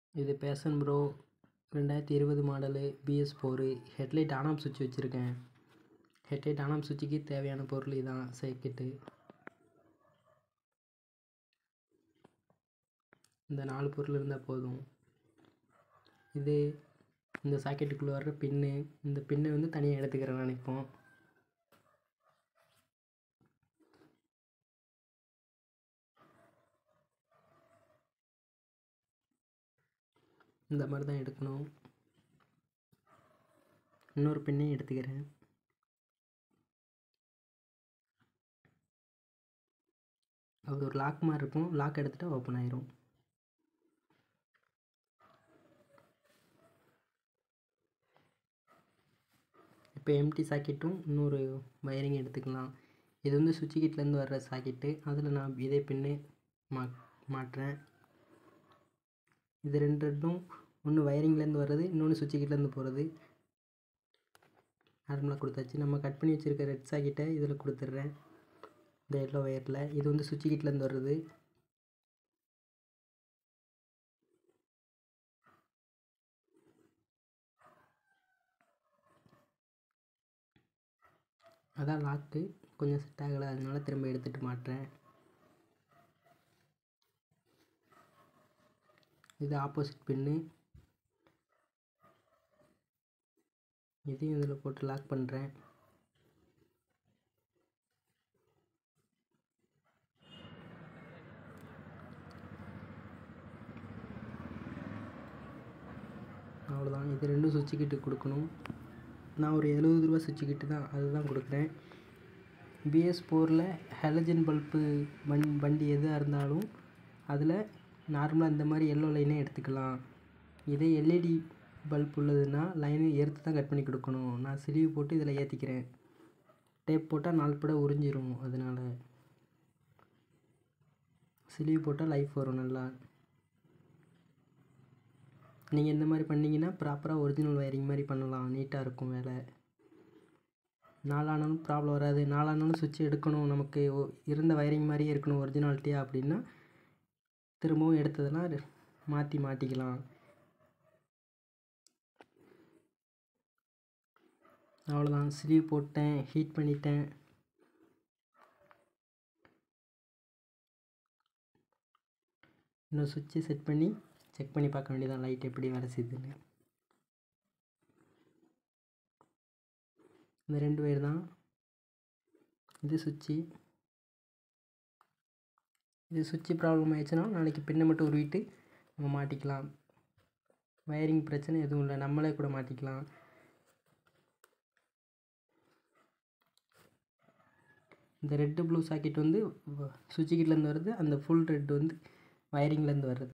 இது fashion Pro ரெண்டாயிரத்தி இருபது model BS four headlight on off சுவிட்ச் வச்சுருக்கேன் ஹெட்லைட் ஆன் ஆஃப் சுவிட்சுக்கு தேவையான பொருள் இதான் சர்க்கிட்டு இந்த நாலு பொருள் இருந்தால் போதும் இது இந்த சாக்கெட்டுக்குள்ளே வர்ற பின்னு இந்த பின்னை வந்து தனியாக எடுத்துக்கிறேன் நான் இப்போ இந்த மாதிரி தான் எடுக்கணும் இன்னொரு பின்னையும் எடுத்துக்கிறேன் அது ஒரு லாக் மாதிரி இருக்கும் லாக் எடுத்துகிட்டா ஓப்பன் ஆயிரும் இப்போ எம்டி சாக்கெட்டும் இன்னொரு வயரிங் எடுத்துக்கலாம் இது வந்து சுவிட்ச் கிட்லேருந்து வர்ற சாக்கெட்டு அதில் நான் இதே பின்னு மா மாட்டுறேன் இது ரெண்டு ரெண்டும் ஒன்று வயரிங்லேருந்து வர்றது இன்னொன்று சுவிட்ச் கிட்லேருந்து போகிறது நார்மலாக கொடுத்தாச்சு நம்ம கட் பண்ணி வச்சுருக்க ரெட் சாக்கெட்டை இதில் கொடுத்துட்றேன் இந்த எல்லோ ஒயரில் இது வந்து சுவிட்ச் கிட்லேருந்து வர்றது அதான் லாக்கு கொஞ்சம் செட் ஆகலை அதனால திரும்ப எடுத்துகிட்டு மாட்டுறேன் இது ஆப்போசிட் பின்னு இதையும் இதில் போட்டு லாக் பண்ணுறேன் அவ்வளோதான் இது ரெண்டும் சுவிட்ச் கிட்டு கொடுக்கணும் நான் ஒரு எழுபது ரூபா சுவிட்ச் கிட்டு தான் அதுதான் கொடுக்குறேன் பிஎஸ் ஃபோரில் ஹெலஜன் பல்பு வண் வண்டி எதாக இருந்தாலும் அதில் நார்மலாக இந்த மாதிரி எல்லோ லைனே எடுத்துக்கலாம் இதே எல்இடி பல்ப் உள்ளதுன்னா லைனை எடுத்து தான் கட் பண்ணி கொடுக்கணும் நான் ஸ்லீவ் போட்டு இதில் ஏற்றிக்கிறேன் டேப் போட்டால் நாள் பட உறிஞ்சிரும் அதனால் ஸ்லீவ் போட்டால் லைஃப் வரும் நல்லா நீங்கள் இந்த மாதிரி பண்ணிங்கன்னா ப்ராப்பராக ஒரிஜினல் ஒயரிங் மாதிரி பண்ணலாம் நீட்டாக இருக்கும் வேலை நாளானாலும் ப்ராப்ளம் வராது நாளானாலும் சுவிட்ச் எடுக்கணும் நமக்கு இருந்த வயரிங் மாதிரியே இருக்கணும் ஒரிஜினாலிட்டியாக அப்படின்னா திரும்பவும் எடுத்ததெல்லாம் மாற்றி மாட்டிக்கலாம் அவ்வளோதான் ஸ்லீவ் போட்டேன் ஹீட் பண்ணிட்டேன் இன்னும் சுவிட்சை செட் பண்ணி செக் பண்ணி பார்க்க வேண்டியதான் லைட் எப்படி வேலை செய்யுதுன்னு இந்த ரெண்டு வயர் தான் இது சுவிட்சு இது சுவிட்சு ப்ராப்ளம் ஆயிடுச்சுன்னா நாளைக்கு பின்னை மட்டும் உருவிட்டு நம்ம மாட்டிக்கலாம் வயரிங் பிரச்சனை எதுவும் இல்லை நம்மளே கூட மாட்டிக்கலாம் இந்த ரெட்டு ப்ளூ சாக்கெட் வந்து சுவிட்சு கிட்லேருந்து வருது அந்த ஃபுல் ரெட் வந்து வயரிங்லேருந்து வர்றது